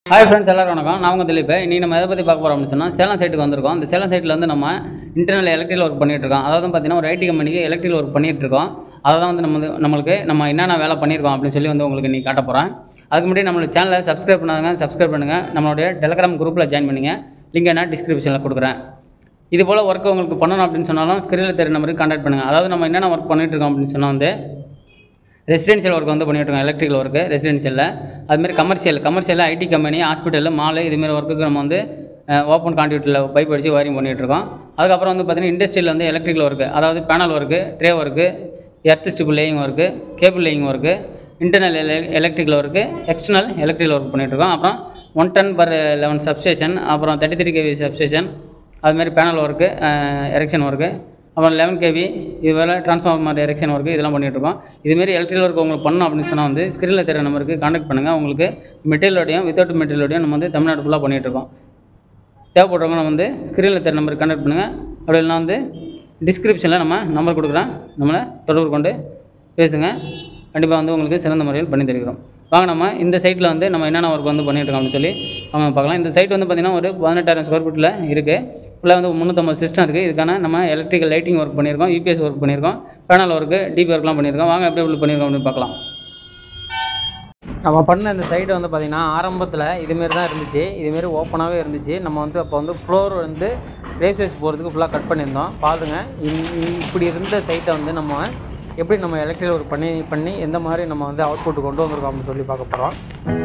hi friends எல்லாரும் வணக்கம் நான் உங்கள் திலீப் இன்னைக்கு நம்ம எதை பற்றி பார்க்க போகிறோம் அப்படின்னு சொன்னால் சேலம் சைட்டுக்கு வந்திருக்கோம் இந்த சேலம் சைட்டில் வந்து நம்ம இன்டர்னல் எலக்ட்ரிக்கல் ஒர்க் பண்ணிட்டு இருக்கோம் அதாவது பார்த்தீங்கன்னா ஒரு ஐடி கம்பெனிக்கு எலக்ட்ரிக்கல் ஒர்க் பண்ணிட்டு இருக்கோம் அதை தான் வந்து நம்ம வந்து நம்மளுக்கு நம்ம என்னென்ன வேலை பண்ணியிருக்கோம் அப்படின்னு சொல்லி வந்து உங்களுக்கு இன்னைக்கு காட்ட போகிறேன் அதுக்கு முன்னாடி நம்மளோட சேனலை சப்ஸ்கிரைப் பண்ணாங்க சப்ஸ்கிரைப் பண்ணுங்கள் நம்மளுடைய டெலகிராம் குரூப்பில் ஜாயின் பண்ணுங்க லிங்க் நான் டிஸ்கிரிப்ஷனில் கொடுக்குறேன் இது போல் ஒர்க் உங்களுக்கு பண்ணணும் அப்படின்னு சொன்னாலும் ஸ்க்ரீனில் தெரிய நம்பருக்கு கான்டாக்ட் பண்ணுங்கள் அதாவது நம்ம என்னென்ன ஒர்க் பண்ணிட்டு இருக்கோம் அப்படின்னு சொன்னால் வந்து ரெசிடென்ஷியல் ஒர்க் வந்து பண்ணிட்டு இருக்கோம் எலக்ட்ரிக்கல் ஒர்க்கு ரெசிடென்ஷியலில் அதுமாரி கமர்ஷியல் கமர்ஷியலில் ஐடி கம்பெனி ஹாஸ்பிட்டலில் மாலு இதுமாரி ஒர்க்குக்கு நம்ம வந்து ஓப்பன் கான்ட்யூட்டில் பைப் அடித்து வயரிங் பண்ணிட்டு இருக்கோம் அதுக்கப்புறம் வந்து பார்த்திங்கன்னா இண்டஸ்ட்ரியில் வந்து எலக்ட்ரிக்கல் ஒர்க்கு அதாவது panel work tray work earth strip laying work cable laying work internal electrical work external electrical work பண்ணிட்டு இருக்கோம் அப்புறம் one ton per eleven substation அப்புறம் தேர்ட்டி த்ரீ கேவி சப்ஸ்டேஷன் அதுமாரி பேனல் ஒர்க்கு எரெக்ஷன் ஒர்க்கு அப்புறம் eleven KV இது வேலை transformer erection work இதெல்லாம் பண்ணிட்டு இருக்கோம் இதுமாரி எலக்ட்ரிக்கல் ஒர்க் உங்களுக்கு பண்ணணும் அப்படின்னு சொன்னால் வந்து ஸ்க்ரீனில் தெரிய நம்பருக்கு கான்டாக்ட் பண்ணுங்கள் உங்களுக்கு மெட்டீரியலோடையும் வித்தவுட் மெட்டீரியலோடையும் நம்ம வந்து தமிழ்நாடு ஃபுல்லாக பண்ணிட்டு இருக்கோம் தேவைப்படுறவங்க நம்ம வந்து ஸ்க்ரீனில் தெரிய நம்பருக்கு கான்டாக்ட் பண்ணுங்கள் அப்படி இல்லைனா வந்து டிஸ்கிரிப்ஷனில் நம்ம நம்பர் கொடுக்குறேன் நம்மளை தொடர்பு கொண்டு பேசுங்க கண்டிப்பாக வந்து உங்களுக்கு சிறந்த முறையில் பண்ணி தருகிறோம் வாங்க நம்ம இந்த சைட்டில் வந்து நம்ம என்னென்ன ஒர்க் வந்து பண்ணிட்டு இருக்கோம் அப்படின்னு சொல்லி அவங்க பார்க்கலாம் இந்த சைட் வந்து பார்த்திங்கன்னா ஒரு பதினெட்டாயிரம் ஸ்கொயர் ஃபீட்டில் இருக்குது ஃபுல்லாக வந்து முந்நூற்றம்பது சிஸ்டம் இருக்குது இதுக்கான நம்ம எலக்ட்ரிக்கல் லைட்டிங் ஒர்க் பண்ணியிருக்கோம் யூபிஎஸ் ஒர்க் பண்ணியிருக்கோம் பேனல் ஒர்க்கு டிபி ஒர்க்லாம் பண்ணியிருக்கோம் வாங்க எப்படி எப்படி பண்ணியிருக்கோம் அப்படின்னு பார்க்கலாம் நம்ம பண்ண இந்த சைடு வந்து பார்த்திங்கன்னா ஆரம்பத்தில் இதுமாரி தான் இருந்துச்சு இதுமாரி ஓப்பனாகவே இருந்துச்சு நம்ம வந்து அப்போ வந்து ஃப்ளோர் வந்து ரேசஸ் போகிறதுக்கு ஃபுல்லாக கட் பண்ணியிருந்தோம் பாருங்க இ- இ- இப்படி இருந்த சைட்டை வந்து நம்ம எப்படி நம்ம எலக்ட்ரிக்கல் ஒர்க் பண்ணி பண்ணி எந்த மாதிரி நம்ம வந்து அவுட்புட் கொண்டு வந்திருக்கோம் அப்படின்னு சொல்லி பார்க்க போகிறோம்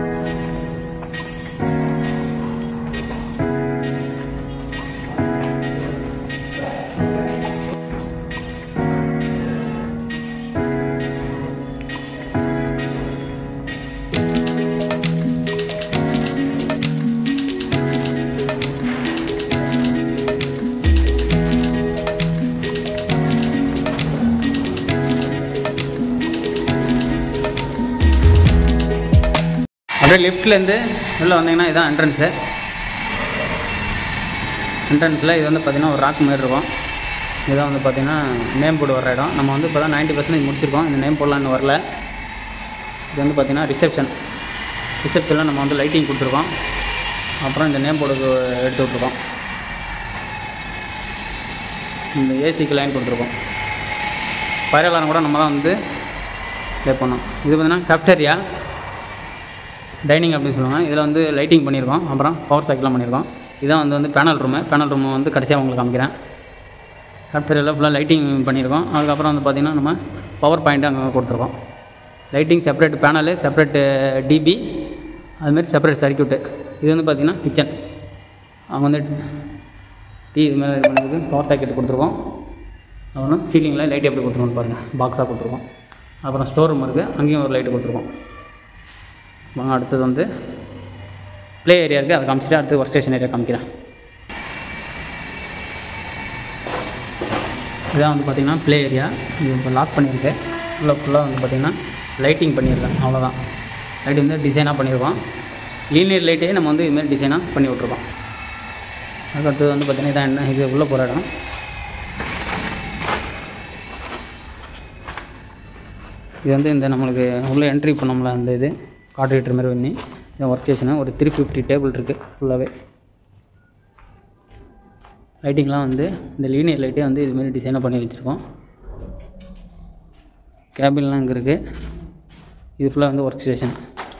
அப்படியே லெஃப்ட்லேருந்து உள்ளே வந்தீங்கன்னா இதுதான் என்ட்ரன்ஸு என்ட்ரன்ஸில் இது வந்து பார்த்திங்கன்னா ஒரு ராக் மாதிரி இருக்கும் இதுதான் வந்து பார்த்திங்கன்னா நேம் போர்டு வர இடம் நம்ம வந்து இப்போ தான் நைன்ட்டி பர்சன்டேஜ் முடிச்சிருக்கோம் இந்த நேம் போர்டெலாம் இன்னும் வரல இது வந்து பார்த்திங்கன்னா ரிசப்ஷன் ரிசப்ஷனில் நம்ம வந்து லைட்டிங் கொடுத்துருக்கோம் அப்புறம் இந்த நேம் போர்டுக்கு எடுத்து விட்ருக்கோம் இந்த ஏசிக்கு லைன் கொடுத்துருக்கோம் ஃபயர் அலாரம் கூட நம்ம தான் வந்து ப்ளே பண்ணோம் இது பார்த்திங்கன்னா கஃப்டேரியா டைனிங் அப்படின்னு சொல்லுவாங்க இதில் வந்து லைட்டிங் பண்ணியிருக்கோம் அப்புறம் பவர் சைக்கிளாக பண்ணியிருக்கோம் இதான் வந்து வந்து பேனல் ரூமு பேனல் ரூம் வந்து கடைசியாக உங்களுக்கு காமிக்கிறேன் சாஃப்ட்வேரில் ஃபுல்லாக லைட்டிங் பண்ணியிருக்கோம் அதுக்கப்புறம் வந்து பார்த்திங்கன்னா நம்ம பவர் பாயிண்ட் அங்கே கொடுத்துருக்கோம் lighting separate panel separate DB அதுமாரி செப்பரேட் சர்க்யூட்டு இது வந்து பார்த்திங்கன்னா கிச்சன் அவங்க வந்து டீ இது மாதிரி இது பண்ணுறதுக்கு பவர் சாக்கெட் கொடுத்துருக்கோம் அப்புறம் சீலிங்கில் லைட் எப்படி கொடுத்துருக்கோம்னு பாருங்கள் பாக்ஸாக கொடுத்துருக்கோம் அப்புறம் ஸ்டோர் ரூம் இருக்குது அங்கேயும் ஒரு லைட்டு கொடுத்துருக்கோம் வாங்க அடுத்தது வந்து ப்ளே ஏரியா இருக்குது அதை காமிச்சிட்டு அடுத்து ஒர்க் ஸ்டேஷன் ஏரியா காமிக்கிறேன் இதான் வந்து பார்த்திங்கன்னா ப்ளே ஏரியா இது இப்போ லாக் பண்ணியிருக்கேன் உள்ள ஃபுல்லாக வந்து பார்த்திங்கன்னா லைட்டிங் பண்ணியிருக்கேன் அவ்வளோதான் லைட் வந்து டிசைனாக பண்ணியிருக்கோம் லீனியர் லைட்டே நம்ம வந்து இதுமாரி டிசைனாக பண்ணி விட்ருக்கோம் அதுக்கடுத்தது வந்து பார்த்திங்கன்னா இதான் என்ன இது உள்ளே போகிற இடம் இது வந்து இந்த நம்மளுக்கு உள்ளே என்ட்ரி பண்ணோம்ல அந்த இது கார்டினேட்டர் மாதிரி பண்ணி இந்த ஒர்க் ஸ்டேஷனு ஒரு த்ரீ ஃபிஃப்டி டேபிள் இருக்குது ஃபுல்லாகவே லைட்டிங்லாம் வந்து இந்த லீனியர் லைட்டே வந்து இதுமாரி டிசைனாக பண்ணி வச்சுருக்கோம் கேபின்லாம் இங்கே இருக்குது இது ஃபுல்லாக வந்து ஒர்க் ஸ்டேஷன்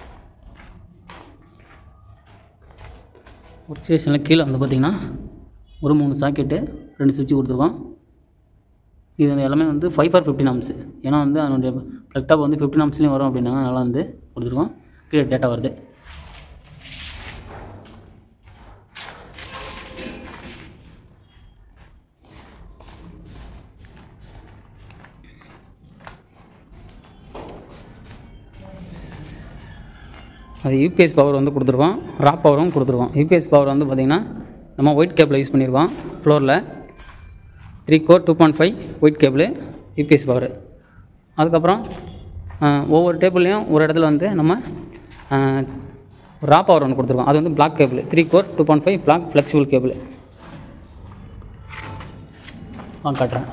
ஒர்க் ஸ்டேஷனில் கீழே வந்து பார்த்திங்கன்னா ஒரு மூணு சாக்கெட்டு ரெண்டு சுவிட்ச் கொடுத்துருக்கோம் இது வந்து எல்லாமே வந்து ஃபைவ் ஃபார் ஃபிஃப்டின் ஆம்ஸ் ஏன்னா வந்து அதனுடைய ப்ளக்டாப் வந்து ஃபிஃப்டின் ஆம்ஸ்லேயும் வரும் அப்படின்னா அதனால் வந்து கொடுத்துருக்கோம் கீழே டேட்டா வருது அது யூபிஎஸ் பவர் வந்து கொடுத்துருக்கோம் ரா பவரும் கொடுத்துருக்கோம் யூபிஎஸ் பவர் வந்து பார்த்திங்கன்னா நம்ம ஒயிட் கேபிள் யூஸ் பண்ணியிருக்கோம் ஃப்ளோரில் three core two point five white cable UPS power அதுக்கப்புறம் அஹ், ஒவ்வொரு டேபிள்லேயும் ஒரு இடத்துல வந்து நம்ம ரா பவர் ஒன்று கொடுத்துருக்கோம் அது வந்து black cable three core two point five black flexible cable ஆ காட்டுறேன்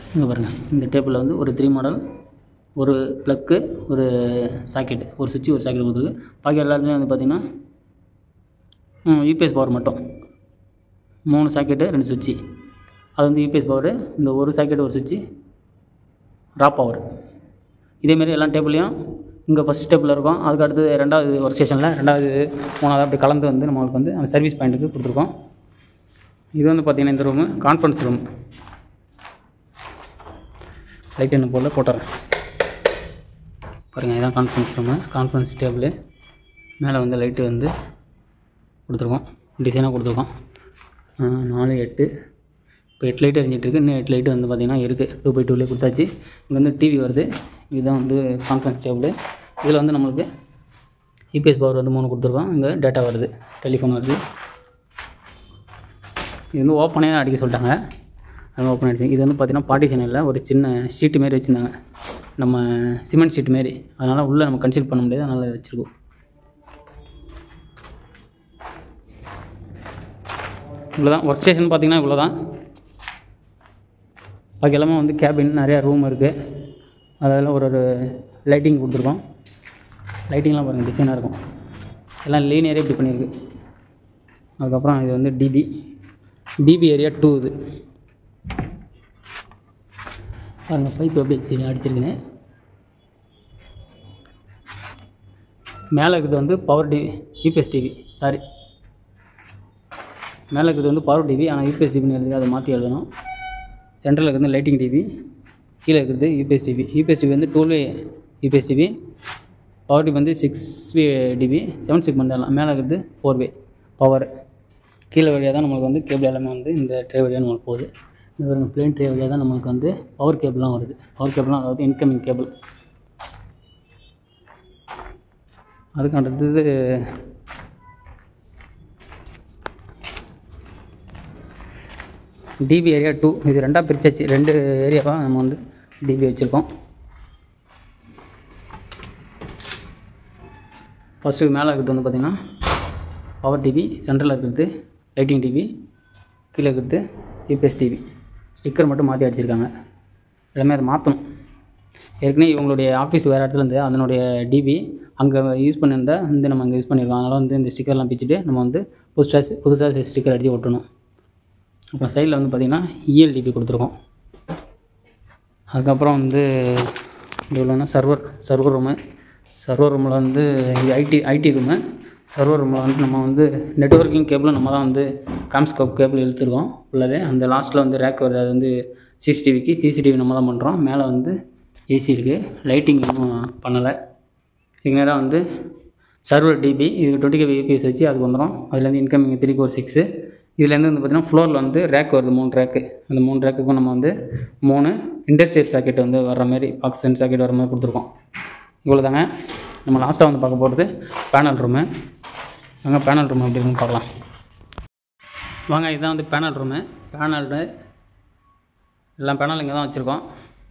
இங்கே பாருங்கள் இந்த டேபிளில் வந்து ஒரு த்ரீ மாடல் ஒரு ப்ளக்கு ஒரு சாக்கெட்டு ஒரு சுவிட்சு ஒரு சாக்கெட் கொடுத்துருக்கு பாக்கி எல்லாத்துலேயும் வந்து பார்த்திங்கன்னா யூபிஎஸ் பவர் மட்டும் மூணு சாக்கெட்டு ரெண்டு சுவிட்சு அது வந்து யூபிஎஸ் பவர் இந்த ஒரு சாக்கெட் ஒரு சுவிட்சு ரா பவர் இதேமாரி எல்லா டேபிளையும் இங்கே ஃபஸ்ட் டேபிளில் இருக்கும் அதுக்கு அடுத்தது ரெண்டாவது ஒர்க் ஸ்டேஷனில் ரெண்டாவது மூணாவது அப்படி கலந்து வந்து நம்மளுக்கு வந்து அந்த சர்வீஸ் பாயிண்ட்டுக்கு கொடுத்துருக்கோம் இது வந்து பார்த்திங்கன்னா இந்த ரூமு கான்ஃபரன்ஸ் ரூம் லைட் என்ன போல் போட்டுறேன் பாருங்கள் இதான் கான்ஃபரன்ஸ் ரூமு கான்ஃபரன்ஸ் டேபிள் மேலே வந்து லைட்டு வந்து கொடுத்துருக்கோம் டிசைனாக கொடுத்துருக்கோம் ஆஹ் நாலு எட்டு இப்போ எட்டு லைட் எரிஞ்சிட்ருக்கு இன்னும் எட்டு லைட்டு வந்து பார்த்திங்கன்னா இருக்குது டூ பை டூலேயே கொடுத்தாச்சு இங்கே வந்து டிவி வருது இதுதான் வந்து கான்ஃபரன்ஸ் டேபிள் இதில் வந்து நம்மளுக்கு இபிஎஸ் பவர் வந்து மூணு கொடுத்துருக்கோம் இங்கே டேட்டா வருது டெலிஃபோன் வருது இது வந்து ஓப்பனே அடிக்க சொல்லிட்டாங்க அது ஓப்பன் அடிச்சு இது வந்து பார்த்திங்கன்னா பார்ட்டிஷன் இல்லை ஒரு சின்ன ஷீட்டு மாரி வச்சுருந்தாங்க நம்ம சிமெண்ட் ஷீட் மாரி அதனால் உள்ளே நம்ம கன்சிடர் பண்ண முடியாது அதனால் வச்சுருக்கோம் இவ்வளோ தான் ஒர்க் ஸ்டேஷன் பார்த்தீங்கன்னா இவ்வளோ தான் பாக்கி எல்லாமே வந்து கேபின் நிறையா ரூம் இருக்குது அதெல்லாம் ஒரு ஒரு லைட்டிங் கொடுத்துருக்கோம் லைட்டிங்லாம் பாருங்கள் டிசைனாக இருக்கும் எல்லாம் லீனியரே இப்படி பண்ணியிருக்கு அதுக்கப்புறம் இது வந்து டிபி டிபி ஏரியா டூ இது பாருங்கள் பைப் எப்படி அடிச்சு அடிச்சிருக்குன்னு மேலே இருக்கிறது வந்து power DB UPS DB sorry மேலே இருக்கிறது வந்து பவர் டிவி ஆனால் யூபிஎஸ் டிவின்னு எழுதி அதை மாற்றி எழுதணும் சென்ட்ரலில் இருக்கிறது லைட்டிங் டிவி கீழே இருக்கிறது யூபிஎஸ் டிவி யூபிஎஸ் டிவி வந்து dual way UPS DB power DB வந்து six way DB seven six பண்ணலாம் மேலே இருக்கிறது ஃபோர் வே பவர் கீழே வழியாக தான் நம்மளுக்கு வந்து கேபிள் எல்லாமே வந்து இந்த ட்ரே வழியாக நம்மளுக்கு போகுது இந்த பாருங்க பிளேன் ட்ரே வழியாக தான் நம்மளுக்கு வந்து பவர் கேபிள்லாம் வருது பவர் கேபிள்லாம் அதாவது இன்கமிங் கேபிள் அதுக்கு அடுத்தது டிபி ஏரியா டூ இது ரெண்டாக பிரிச்சாச்சு ரெண்டு ஏரியாவாக நம்ம வந்து டிபி வச்சுருக்கோம் ஃபஸ்ட்டு மேலே இருக்கிறது வந்து பார்த்திங்கன்னா பவர் டிவி சென்ட்ரலில் இருக்கிறது லைட்டிங் டிவி கீழே இருக்கிறது யூபிஎஸ் டிவி ஸ்டிக்கர் மட்டும் மாற்றி அடிச்சிருக்காங்க எல்லாமே அதை மாற்றணும் ஏற்கனவே இவங்களுடைய ஆஃபீஸ் வேறு இடத்துல இருந்து அதனுடைய டிவி அங்கே யூஸ் பண்ணியிருந்தா வந்து நம்ம அங்கே யூஸ் பண்ணியிருக்கோம் அதனால் வந்து இந்த ஸ்டிக்கர்லாம் பிச்சுட்டு நம்ம வந்து புதுசாக புதுசாக ஸ்டிக்கர் அடித்து ஒட்டணும் அப்புறம் சைடில் வந்து பார்த்திங்கன்னா இஎல்டிபி கொடுத்துருக்கோம் அதுக்கப்புறம் வந்து இவ்வளோனா சர்வர் சர்வர் ரூமு சர்வர் ரூமில் வந்து இது ஐடி ஐடி ரூமு சர்வர் ரூமில் வந்து நம்ம வந்து நெட்ஒர்க்கிங் கேபிளும் நம்ம தான் வந்து காம்ஸ்கோப் கேபிள் இழுத்துருக்கோம் ஃபுல்லாகவே அந்த லாஸ்ட்டில் வந்து ரேக் வருது அது வந்து சிசிடிவிக்கு சிசிடிவி நம்ம தான் பண்ணுறோம் மேலே வந்து ஏசி இருக்குது லைட்டிங் இன்னும் பண்ணலை இதுக்கு நேராக வந்து சர்வர் டிபி இது டுவெண்ட்டி கேபி யூபிஎஸ் வச்சு அதுக்கு வந்துடும் அதுலேருந்து இன்கமிங் த்ரீ ஃபோர் சிக்ஸு இதுலேருந்து வந்து பார்த்திங்கன்னா ஃப்ளோரில் வந்து ரேக் வருது மூணு ரேக்கு அந்த மூணு ரேக்குக்கும் நம்ம வந்து மூணு இண்டஸ்ட்ரியல் சாக்கெட் வந்து வர்ற மாதிரி ஆக்சிஜன் சாக்கெட் வர மாதிரி கொடுத்துருக்கோம் இவ்வளோ தாங்க நம்ம லாஸ்ட்டாக வந்து பார்க்க போகிறது பேனல் ரூமு வாங்க பேனல் ரூம் எப்படி இருக்குன்னு பார்க்கலாம் வாங்க இதுதான் வந்து பேனல் ரூமு பேனல் எல்லா பேனல் இங்கே தான் வச்சுருக்கோம்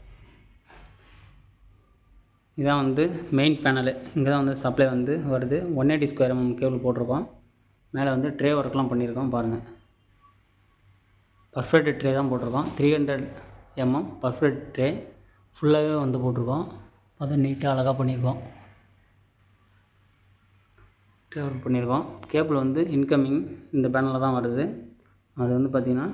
இதான் வந்து மெயின் பேனலு இங்கே தான் வந்து சப்ளை வந்து வருது one eighty square mm cable போட்டிருக்கோம் மேலே வந்து ட்ரே ஒர்க்லாம் பண்ணியிருக்கோம் பாருங்கள் பர்ஃபெக்ட் ட்ரே தான் போட்டிருக்கோம் three hundred mm perfect tray ஃபுல்லாகவே வந்து போட்டிருக்கோம் அது நீட்டாக அழகாக பண்ணியிருக்கோம் ட்ரே ஒர்க் பண்ணியிருக்கோம் கேபிள் வந்து இன்கமிங் இந்த பேனலில் தான் வருது அது வந்து பார்த்திங்கன்னா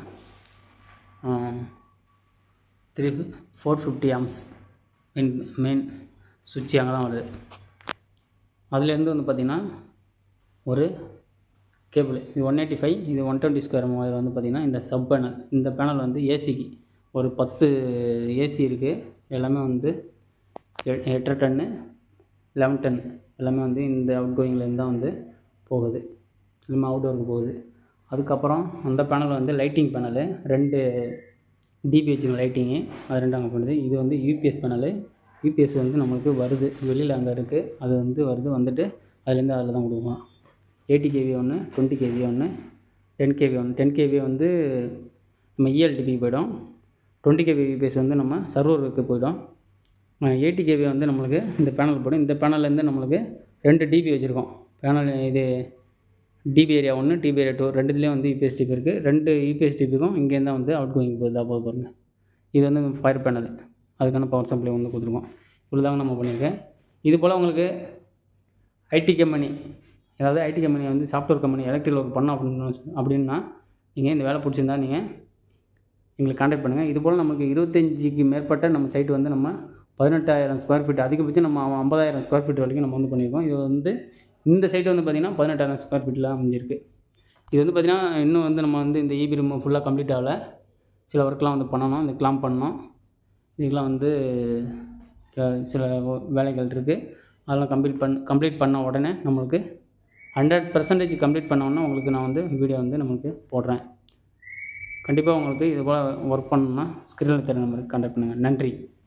three four fifty amps main main சுவிட்ச் அங்கே தான் வருது அதுலேருந்து வந்து பார்த்திங்கன்னா ஒரு கேபிள் இது ஒன் எயிட்டி ஃபைவ் இது ஒன் டுவெண்ட்டி ஸ்கொயர் ஒயர் வந்து பார்த்திங்கன்னா இந்த சப் பேனல் இந்த பேனல் வந்து ஏசிக்கு ஒரு பத்து ஏசி இருக்குது எல்லாமே வந்து எ- எட்டரை டன்னு லெவன் டன் எல்லாமே வந்து இந்த அவுட் கோயிங்லேருந்து தான் வந்து போகுது எல்லாமே அவுட்டோருக்கு போகுது அதுக்கப்புறம் அந்த பேனல் வந்து லைட்டிங் பேனலு ரெண்டு டிபி வச்சுருக்க லைட்டிங்கு அது ரெண்டும் அங்கே பண்ணுது இது வந்து யூபிஎஸ் பேனலு யூபிஎஸ் வந்து நம்மளுக்கு வருது வெளியில் அங்கே இருக்குது அது வந்து வருது வந்துட்டு அதுலேருந்து அதில் தான் கொடுப்போம் எயிட்டி கேவி ஒன்று டுவெண்ட்டி கேவி ஒன்று டென் கேவி ஒன்று டென் கேவி வந்து நம்ம இஎல்டிபி போயிடும் டுவெண்ட்டி கேவி யூபிஎஸ் வந்து நம்ம சர்வருக்கு போயிடும் எயிட்டி கேவி வந்து நம்மளுக்கு இந்த பேனல் போடும் இந்த பேனல்லேருந்து நம்மளுக்கு ரெண்டு டிபி வச்சுருக்கோம் பேனல் இது டிபி ஏரியா ஒன்று டிபி ஏரியா டூ ரெண்டுத்துலேயும் வந்து யூபிஎஸ் டிபி இருக்குது ரெண்டு யூபிஎஸ் டிபிக்கும் இங்கேருந்து தான் வந்து அவுட் கோயிங் போகுது அப்போ பாருங்கள் இது வந்து ஃபயர் பேனல் அதுக்கான பவர் சப்ளை வந்து கொடுத்துருக்கோம் இவ்வளோ தாங்க நம்ம பண்ணியிருக்கேன் இது போல் உங்களுக்கு ஐடி கம்பெனி அதாவது ஐடி கம்பெனி வந்து சாஃப்ட்வேர் கம்பெனி எலக்ட்ரிக்கல் ஒர்க் பண்ணோம் அப்படின்னு அப்படின்னா நீங்கள் இந்த வேலை பிடிச்சிருந்தா நீங்கள் எங்களுக்கு காண்டாக்ட் பண்ணுங்கள் இது போல் நமக்கு இருபத்தஞ்சிக்கு மேற்பட்ட நம்ம சைட் வந்து நம்ம பதினெட்டாயிரம் ஸ்கொயர் ஃபீட் அதிகபட்சம் நம்ம ஐம்பதாயிரம் ஸ்கொயர் ஃபீட் வரைக்கும் நம்ம வந்து பண்ணியிருக்கோம் இது வந்து இந்த சைட் வந்து பார்த்திங்கன்னா பதினெட்டாயிரம் ஸ்கொயர் ஃபீட்டில் அமைஞ்சிருக்கு இது வந்து பார்த்திங்கன்னா இன்னும் வந்து நம்ம வந்து இந்த இபி ரூம் ஃபுல்லாக கம்ப்ளீட் ஆகலை சில ஒர்க்லாம் வந்து பண்ணணும் இந்த கிளாம் பண்ணணும் இதுக்கெலாம் வந்து அஹ், சில வேலைகள் இருக்குது அதெல்லாம் கம்ப்ளீட் பண் கம்ப்ளீட் பண்ண உடனே நம்மளுக்கு ஹண்ட்ரட் பர்சன்டேஜ் கம்ப்ளீட் பண்ண உடனே உங்களுக்கு நான் வந்து வீடியோ வந்து நம்மளுக்கு போடுறேன் கண்டிப்பாக உங்களுக்கு இது போல் ஒர்க் பண்ணணும்னா ஸ்க்ரீனில் தெரிய நம்பருக்கு கான்டாக்ட் பண்ணுங்கள் நன்றி